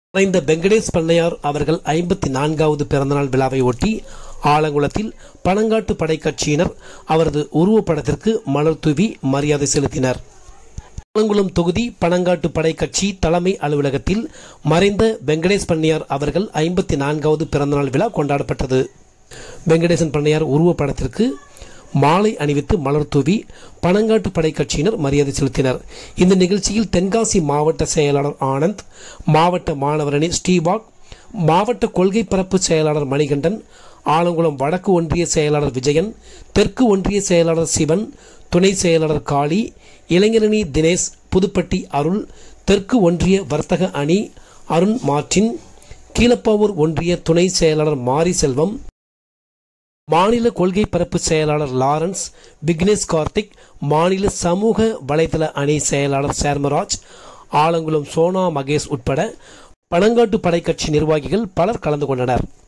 மறைந்த வெங்கடேஷ் பண்ணையார் அவர்கள் ஐம்பத்தி நான்காவது பிறந்தநாள் விழாவை ஒட்டி ஆலங்குளத்தில் பனங்காட்டு படை கட்சியினர் அவரது உருவப்படத்திற்கு மலர் தூவி மரியாதை செலுத்தினர் ஆலங்குளம் தொகுதி பனங்காட்டு படை கட்சி தலைமை அலுவலகத்தில் மறைந்த வெங்கடேஷ் பண்ணையார் அவர்கள் ஐம்பத்தி நான்காவது பிறந்தநாள் விழா கொண்டாடப்பட்டது வெங்கடேசன் பண்ணையார் உருவப்படத்திற்கு மாலை அணிவித்து மலர் தூவி பனங்காட்டு படை கட்சியினர் மரியாதை செலுத்தினர் இந்த நிகழ்ச்சியில் தென்காசி மாவட்ட செயலாளர் ஆனந்த் மாவட்ட மாணவரணி ஸ்ரீபாக் மாவட்ட கொள்கை பரப்பு செயலாளர் மணிகண்டன் ஆலங்குளம் வடக்கு ஒன்றிய செயலாளர் விஜயன் தெற்கு ஒன்றிய செயலாளர் சிவன் துணை செயலாளர் காளி இளைஞரணி தினேஷ் புதுப்பட்டி அருள் தெற்கு ஒன்றிய வர்த்தக அணி அருண் மார்டின் கீழப்பாவூர் ஒன்றிய துணை செயலாளர் மாரி செல்வம் மாநில கொள்கை பரப்பு செயலாளர் லாரன்ஸ் விக்னேஷ் கார்த்திக் மாநில சமூக வலைதள அணி செயலாளர் சேர்மராஜ் ஆலங்குளம் சோனா மகேஷ் உட்பட பனங்காட்டு படை கட்சி நிர்வாகிகள் பலர் கலந்து கொண்டனர்